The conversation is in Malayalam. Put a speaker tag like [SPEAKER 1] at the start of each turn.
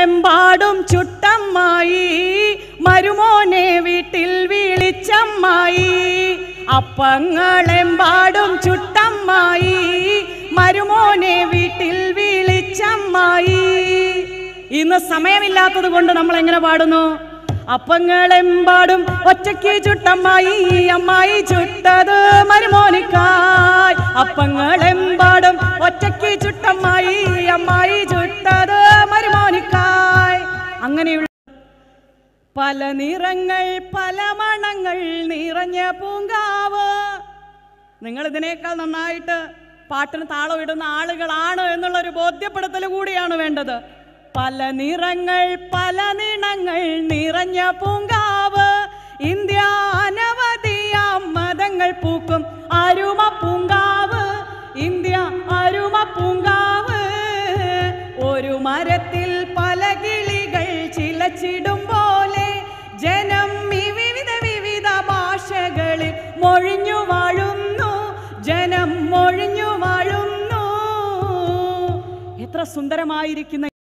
[SPEAKER 1] അപ്പങ്ങളെമ്പാടും ചുട്ടമ്മായി മരുമോനെ വീട്ടിൽ വിളിച്ചമ്മായി അപ്പങ്ങളെമ്പാടും ചുട്ടമ്മായി മരുമോനെ വീട്ടിൽ വിളിച്ചമ്മായി ഇന്ന് സമയമില്ലാത്തത് കൊണ്ട് നമ്മൾ എങ്ങനെ പാടുന്നു അപ്പങ്ങളെമ്പാടും ഒറ്റയ്ക്ക് ചുട്ടമ്മായി അമ്മായി ചുട്ടത് മരുമോനിക്കായി അപ്പങ്ങളെമ്പാടും ഒറ്റയ്ക്ക് ചുട്ടമ്മായി അമ്മായി ചുട്ടത് മരുമോനിക്കായി അങ്ങനെയുള്ള പല നിറങ്ങൾ പല മണങ്ങൾ നിറഞ്ഞ പൂങ്കാവ് നിങ്ങൾ ഇതിനേക്കാൾ നന്നായിട്ട് പാട്ടിന് താളം ഇടുന്ന ആളുകളാണ് എന്നുള്ളൊരു ബോധ്യപ്പെടുത്തൽ കൂടിയാണ് വേണ്ടത് പല നിറങ്ങൾ പല നിണങ്ങൾ നിറഞ്ഞ പൂങ്കാവ് ഇന്ത്യ അനവധിയാം മതങ്ങൾ പൂക്കും അരുമ പൂങ്കാവ് ഇന്ത്യ അരുമ പൂങ്കാവ് ഒരു മരത്തിൽ പല കിളികൾ ചിലച്ചിടും പോലെ ജനം ഈ വിവിധ വിവിധ ഭാഷകളിൽ മൊഴിഞ്ഞു വാഴുന്നു ജനം മൊഴിഞ്ഞു വാഴുന്നു എത്ര സുന്ദരമായിരിക്കുന്ന